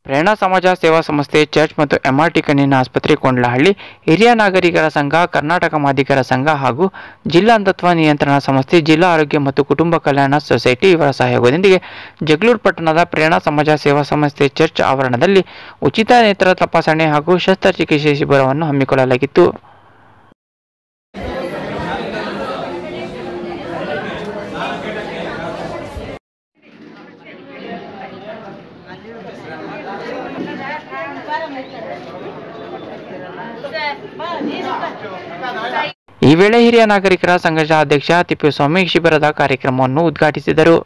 ಪ್ರೇರಣಾ ಸಮಾಜ ಸೇವಾ ಸಂಸ್ಥೆ ಚರ್ಚ್ ಮತ್ತು ಎಂಆರ್ಟಿ ಕಣ್ಣಿನ ಆಸ್ಪತ್ರೆ ಕೊಂಡ್ಲಹಳ್ಳಿ ಹಿರಿಯ ನಾಗರಿಕರ ಸಂಘ ಕರ್ನಾಟಕ ಮಾದಿಗರ ಸಂಘ ಹಾಗೂ ಜಿಲ್ಲಾ ಅಂಧತ್ವ ನಿಯಂತ್ರಣ ಸಂಸ್ಥೆ ಜಿಲ್ಲಾ ಆರೋಗ್ಯ ಮತ್ತು ಕುಟುಂಬ ಕಲ್ಯಾಣ ಸೊಸೈಟಿ ಇವರ ಸಹಯೋಗದೊಂದಿಗೆ ಜಗಳೂರು ಪಟ್ಟಣದ ಪ್ರೇರಣಾ ಸಮಾಜ ಸೇವಾ ಸಂಸ್ಥೆ ಚರ್ಚ್ ಆವರಣದಲ್ಲಿ ಉಚಿತ ನೇತ್ರ ತಪಾಸಣೆ ಹಾಗೂ ಶಸ್ತ್ರಚಿಕಿತ್ಸೆ ಶಿಬಿರವನ್ನು ಹಮ್ಮಿಕೊಳ್ಳಲಾಗಿತ್ತು ಈ ವೇಳೆ ಹಿರಿಯ ನಾಗರಿಕರ ಸಂಘದ ಅಧ್ಯಕ್ಷ ತಿಪ್ಪೇಸ್ವಾಮಿ ಶಿಬಿರದ ಕಾರ್ಯಕ್ರಮವನ್ನು ಉದ್ಘಾಟಿಸಿದರು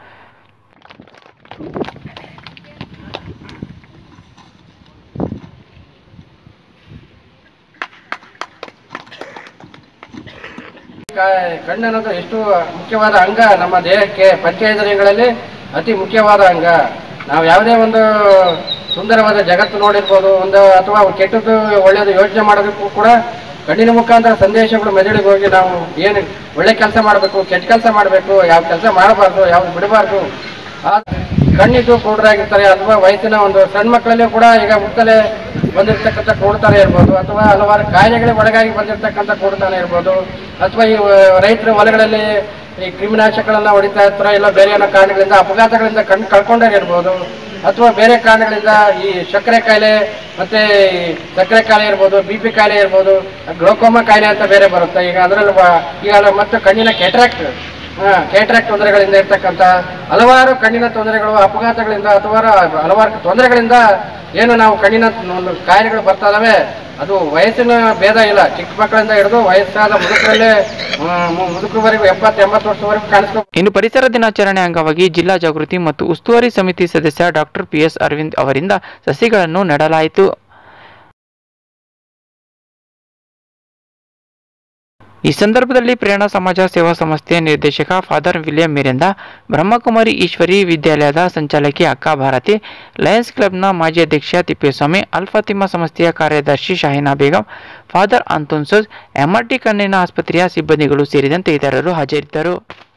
ಕ- ಕಣ್ಣು ಅನ್ನೋದು ಎಷ್ಟು ಮುಖ್ಯವಾದ ಅಂಗ ನಮ್ಮ ದೇಹಕ್ಕೆ ಪಂಚೇಂದ್ರಿಯಗಳಲ್ಲಿ ಅತಿ ಮುಖ್ಯವಾದ ಅಂಗ ನಾವು ಯಾವುದೇ ಒಂದು ಸುಂದರವಾದ ಜಗತ್ತು ನೋಡಿರ್ಬೋದು ಒಂದು ಅಥವಾ ಕೆಟ್ಟದ್ದು ಒಳ್ಳೆಯದು ಯೋಚನೆ ಮಾಡೋದಕ್ಕೂ ಕೂಡ ಕಣ್ಣಿನ ಮುಖಾಂತರ ಸಂದೇಶಗಳು ಮೆದುಳಿಗೆ ಹೋಗಿ ನಾವು ಏನು ಒಳ್ಳೆ ಕೆಲಸ ಮಾಡಬೇಕು ಕೆಟ್ಟ ಕೆಲಸ ಮಾಡಬೇಕು ಯಾವ ಕೆಲಸ ಮಾಡಬಾರ್ದು ಯಾವ್ದು ಬಿಡಬಾರ್ದು ಆ ಕಣ್ಣಿದ್ದು ಕುರುಡರಾಗಿರ್ತಾರೆ ಅಥವಾ ವಯಸ್ಸಿನ ಒಂದು ಸಣ್ಣ ಮಕ್ಕಳಲ್ಲೂ ಕೂಡ ಈಗ ಮುಕ್ಕಲೆ ಬಂದಿರತಕ್ಕಂಥ ಕೂಡ್ತಾನೆ ಇರ್ಬೋದು ಅಥವಾ ಹಲವಾರು ಕಾಯಿಲೆಗಳಿಗೆ ಒಳಗಾಗಿ ಬಂದಿರತಕ್ಕಂಥ ಕೂಡ್ತಾನೆ ಇರ್ಬೋದು ಅಥವಾ ಈ ರೈತರ ಹೊಲಗಳಲ್ಲಿ ಈ ಕ್ರಿಮಿನಾಶಕಗಳನ್ನ ಹೊಡಿತಾ ಇರ್ತಾರೆ ಇಲ್ಲ ಬೇರೆ ಏನೋ ಕಾರಣಗಳಿಂದ ಅಪಘಾತಗಳಿಂದ ಕಣ್ಣು ಕಳ್ಕೊಂಡೇ ಇರ್ಬೋದು ಅಥವಾ ಬೇರೆ ಕಾರಣಗಳಿಂದ ಈ ಸಕ್ಕರೆ ಕಾಯಿಲೆ ಮತ್ತೆ ಈ ಸಕ್ಕರೆ ಕಾಯಿಲೆ ಇರ್ಬೋದು ಬಿ ಪಿ ಕಾಯಿಲೆ ಇರ್ಬೋದು ಗ್ಲೋಕೋಮಾ ಕಾಯಿಲೆ ಅಂತ ಬೇರೆ ಬರುತ್ತೆ ಈಗ ಅದರಲ್ಲಿ ಬ- ಈಗ ಅದು ಮತ್ತು ಕಣ್ಣಿನ ಕೆಟ್ರಾಕ್ಟ್ ಕೇಟ್ರಾಕ್ಟ್ ತೊಂದರೆಗಳಿಂದ ಇರ್ತಕ್ಕಂಥ ಹಲವಾರು ಕಣ್ಣಿನ ತೊಂದರೆಗಳು ಅಪಘಾತಗಳಿಂದ ಅಥವಾ ಹಲವಾರು ತೊಂದರೆಗಳಿಂದ ಏನು ನಾವು ಕಣ್ಣಿನ ಒಂದು ಕಾಯಿಲೆಗಳು ಬರ್ತಾ ಇದಾವೆ ಅದು ವಯಸ್ಸಿನ ಭೇದ ಇಲ್ಲ ಚಿಕ್ಕ ಮಕ್ಕಳಿಂದ ಹಿಡಿದು ವಯಸ್ಸಾದ ಮುದುಕರಲ್ಲೇ ಆ, ಮು- ಮುದುಕರವರೆಗೂ ಎಪ್ಪತ್ತು ಎಂಬತ್ತು ವರ್ಷದವರೆಗೂ ಕಾಣಿಸ್ಕೊ ಇನ್ನು ಪರಿಸರ ದಿನಾಚರಣೆ ಅಂಗವಾಗಿ ಜಿಲ್ಲಾ ಜಾಗೃತಿ ಮತ್ತು ಉಸ್ತುವಾರಿ ಸಮಿತಿ ಸದಸ್ಯ ಡಾಕ್ಟರ್ ಪಿ ಎಸ್ ಅರವಿಂದ್ ಅವರಿಂದ ಸಸಿಗಳನ್ನು ನೆಡಲಾಯಿತು ಈ ಸಂದರ್ಭದಲ್ಲಿ ಪ್ರೇರಣಾ ಸಮಾಜ ಸೇವಾ ಸಂಸ್ಥೆಯ ನಿರ್ದೇಶಕ ಫಾದರ್ ವಿಲಿಯಂ ಮಿರಿಂದ ಬ್ರಹ್ಮಕುಮಾರಿ ಈಶ್ವರಿ ವಿದ್ಯಾಲಯದ ಸಂಚಾಲಕಿ ಅಕ್ಕಾ ಭಾರತಿ ಲಯನ್ಸ್ ಕ್ಲಬ್ನ ಮಾಜಿ ಅಧ್ಯಕ್ಷ ತಿಪ್ಪೇಸ್ವಾಮಿ ಅಲ್ಫಾತಿಮಾ ಸಂಸ್ಥೆಯ ಕಾರ್ಯದರ್ಶಿ ಶಾಹಿನಾ ಬೇಗಂ ಫಾದರ್ ಅಂತೋನ್ಸೋಸ್ ಎಂಆರ್ಟಿ ಕಣ್ಣಿನ ಆಸ್ಪತ್ರೆಯ ಸಿಬ್ಬಂದಿಗಳು ಸೇರಿದಂತೆ ಇತರರು ಹಾಜರಿದ್ದರು